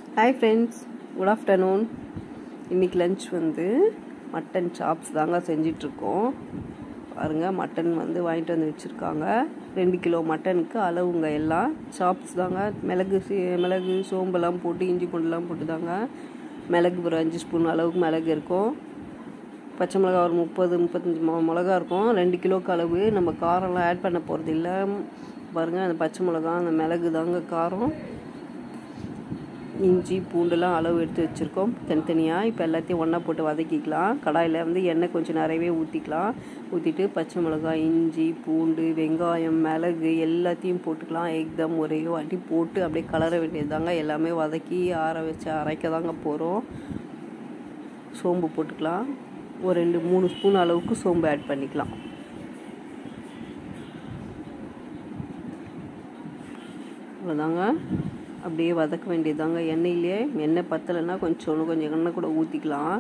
hi friends good afternoon இன்றைக்கி lunch வந்து mutton chops தாங்க செஞ்சிட்ருக்கோம் பாருங்கள் மட்டன் வந்து வாங்கிட்டு வந்து வச்சுருக்காங்க ரெண்டு கிலோ மட்டனுக்கு அளவுங்க எல்லாம் சாப்ஸ் தாங்க மிளகு சீ- மிளகு சோம்பெல்லாம் போட்டு இஞ்சி பூண்டுலாம் போட்டு தாங்க மிளகு ஒரு அஞ்சு ஸ்பூன் அளவுக்கு மிளகு இருக்கும் பச்சை மிளகா ஒரு முப்பது முப்பத்தஞ்சு மொ மிளகா இருக்கும் ரெண்டு கிலோக்கு அளவு நம்ம காரம்லாம் ஆட் பண்ண போகிறது இல்லை பாருங்கள் அந்த பச்சை மிளகா அந்த மிளகு தாங்க காரம் இஞ்சி பூண்டுலாம் அளவு எடுத்து வச்சுருக்கோம் தனித்தனியாக இப்போ எல்லாத்தையும் ஒன்றா போட்டு வதக்கிக்கலாம் கடாயில் வந்து எண்ணெய் கொஞ்சம் நிறையவே ஊற்றிக்கலாம் ஊற்றிட்டு பச்சை மிளகாய் இஞ்சி பூண்டு வெங்காயம் மிளகு எல்லாத்தையும் போட்டுக்கலாம் எக்தம் ஒரே வாட்டி போட்டு அப்படியே கலர வேண்டியது தாங்க எல்லாமே வதக்கி ஆற வச்சு அரைக்க தாங்க போகிறோம் சோம்பு போட்டுக்கலாம் ஒரு ரெண்டு மூணு ஸ்பூன் அளவுக்கு சோம்பு ஆட் பண்ணிக்கலாம் அவ்வளோதாங்க அப்படியே வதக்க வேண்டியதாங்க எண்ணெயிலே எண்ணெய் பத்தலைன்னா கொஞ்சம் இன்னும் கொஞ்சம் எண்ணெய் கூட ஊற்றிக்கலாம்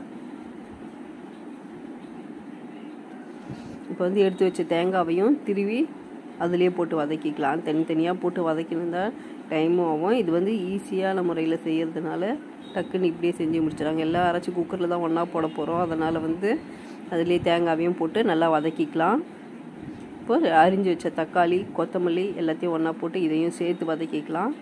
இப்போ வந்து எடுத்து வச்ச தேங்காவையும் திருவி அதுலேயே போட்டு வதக்கிக்கலாம் தனித்தனியாக போட்டு வதக்கினா டைமும் ஆகும் இது வந்து ஈஸியான முறையில் செய்கிறதுனால டக்குன்னு இப்படியே செஞ்சு முடிச்சிடறாங்க எல்லாம் அரைச்சி குக்கரில் தான் ஒன்றா போட போகிறோம் அதனால் வந்து அதுலேயே தேங்காவையும் போட்டு நல்லா வதக்கிக்கலாம் இப்போ அரிஞ்சு வச்ச தக்காளி கொத்தமல்லி எல்லாத்தையும் ஒன்றா போட்டு இதையும் சேர்த்து வதக்கிக்கலாம்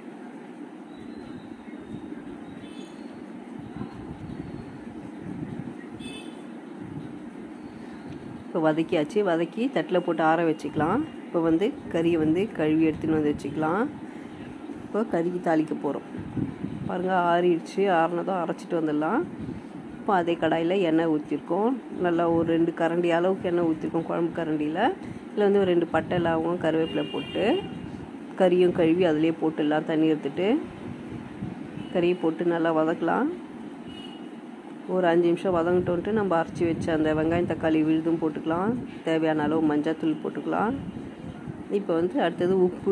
இப்போ வதக்கியாச்சு வதக்கி தட்டில் போட்டு ஆற வச்சுக்கலாம் இப்போ வந்து கறியை வந்து கழுவி எடுத்துன்னு வந்து வச்சுக்கலாம் இப்போ கறிக்கு தாளிக்க போகிறோம் பாருங்கள் ஆறிடுச்சு ஆறினதும் அரைச்சிட்டு வந்துடலாம் இப்போ அதே கடாயில் எண்ணெய் ஊற்றிருக்கோம் நல்லா ஒரு ரெண்டு கரண்டி அளவுக்கு எண்ணெய் ஊற்றிருக்கோம் குழம்பு கரண்டியில் இதில் வந்து ஒரு ரெண்டு பட்டை லவங்கம் கருவேப்பிலை போட்டு கறியும் கழுவி அதிலே போட்டுடலாம் தண்ணி எடுத்துட்டு கறியை போட்டு நல்லா வதக்கலாம் ஒரு அஞ்சு நிமிஷம் வதங்கிட்டோன்ட்டு நம்ம அரைச்சி வச்ச அந்த வெங்காயம் தக்காளி விழுதும் போட்டுக்கலாம் தேவையான அளவு மஞ்சத்தூள் போட்டுக்கலாம் இப்போ வந்து அடுத்தது உப்பு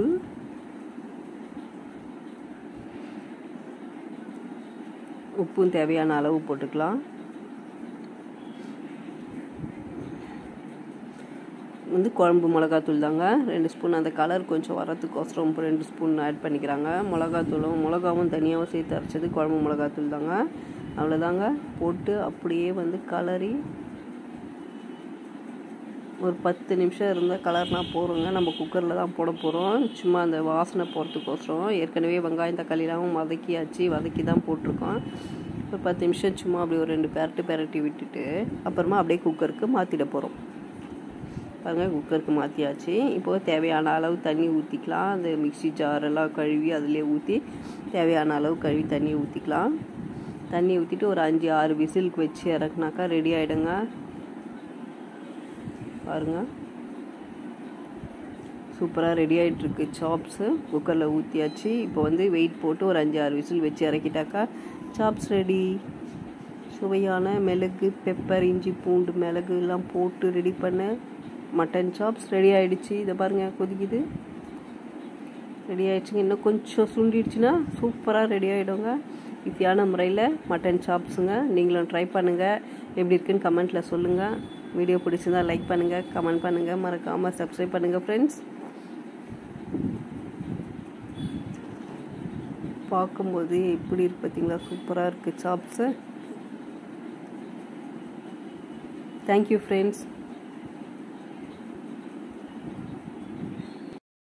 உப்பும் தேவையான அளவு போட்டுக்கலாம் வந்து குழம்பு மிளகாத்தூள் தாங்க ரெண்டு ஸ்பூன் அந்த கலர் கொஞ்சம் வரத்துக்கோசரம் இப்போ ரெண்டு ஸ்பூன் ஆட் பண்ணிக்கிறாங்க மிளகாத்தூளும் மிளகாவும் தனியாகவும் சேர்த்து அரைச்சது குழம்பு மிளகாத்தூள் தாங்க அவ்வளோதாங்க போட்டு அப்படியே வந்து கலரி ஒரு பத்து நிமிஷம் இருந்தால் கலர்னா போகிறோங்க நம்ம குக்கரில் தான் போட போகிறோம் சும்மா அந்த வாசனை போகிறதுக்கோசரம் ஏற்கனவே வெங்காயம் தக்காளிலாம் வதக்கியாச்சு வதக்கி தான் போட்டிருக்கோம் ஒரு பத்து நிமிஷம் சும்மா அப்படி ஒரு ரெண்டு பெரட்டு பெரட்டி விட்டுட்டு அப்புறமா அப்படியே குக்கருக்கு மாற்றிட போகிறோம் பாருங்கள் குக்கருக்கு மாற்றியாச்சு இப்போது தேவையான அளவு தண்ணி ஊற்றிக்கலாம் அந்த மிக்ஸி ஜாரெல்லாம் கழுவி அதிலே ஊற்றி தேவையான அளவு கழுவி தண்ணி ஊற்றிக்கலாம் தண்ணி ஊற்றிட்டு ஒரு அஞ்சு ஆறு விசிலுக்கு வச்சு இறக்குனாக்கா ரெடி ஆகிடுங்க பாருங்க சூப்பராக ரெடி ஆகிட்டுருக்கு சாப்ஸு குக்கரில் ஊற்றியாச்சு இப்போ வந்து வெயிட் போட்டு ஒரு அஞ்சு ஆறு விசில் வச்சு இறக்கிட்டாக்கா சாப்ஸ் ரெடி சுவையான மிளகு பெப்பர் இஞ்சி பூண்டு மிளகு எல்லாம் போட்டு ரெடி பண்ண மட்டன் சாப்ஸ் ரெடி ஆகிடுச்சு இதை பாருங்கள் கொதிக்குது ரெடி ஆகிடுச்சுங்க இன்னும் கொஞ்சம் சுண்டிடுச்சுன்னா சூப்பராக ரெடி ஆகிடுங்க ஈஸியான முறையில் மட்டன் சாப்ஸுங்க நீங்களும் ட்ரை பண்ணுங்கள் எப்படி இருக்குன்னு கமெண்ட்டில் சொல்லுங்கள் வீடியோ பிடிச்சிருந்தா லைக் பண்ணுங்கள் கமெண்ட் பண்ணுங்கள் மறக்காமல் சப்ஸ்கிரைப் பண்ணுங்கள் ஃப்ரெண்ட்ஸ் பார்க்கும்போது எப்படி இருக்கு பார்த்தீங்களா சூப்பராக இருக்குது சாப்ஸு தேங்க்யூ ஃப்ரெண்ட்ஸ்